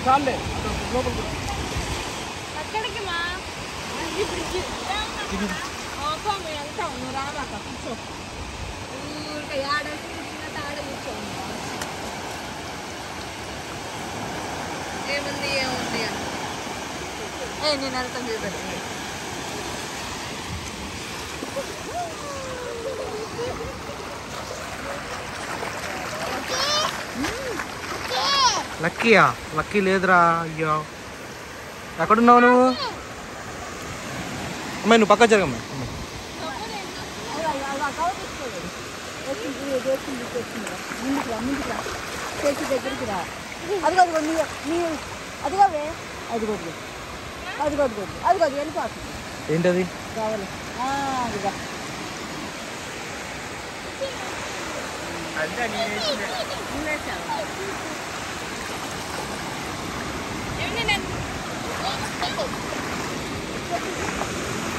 చాలే లోపలికి అక్కడికి మా ఓపా మీ అంతా నువ్వు రామాక కూర్చో ఊరికే ఆడ కూర్చున్నట్టు ఆడ కూర్చోండి ఏముంది ఏముంది అని ఏ నేను అర్థం చేశాను లక్కీయా లక్కీ లేదురా అయ్యో ఎక్కడున్నావు నువ్వు అమ్మాయి నువ్వు పక్క జరగమ్మా అమ్మాయి. ముందుకు రా ముందుకు రా చేసి దగ్గరికి రా అదిగో అదిగో నీ నీ అదిగో వే అదిగో అదిగో అదిగో అదిగో అదిగో అది వెళ్ళిపోతుంది ఏంటది కావాలి ఆ, అదిగో ఏమండి నేను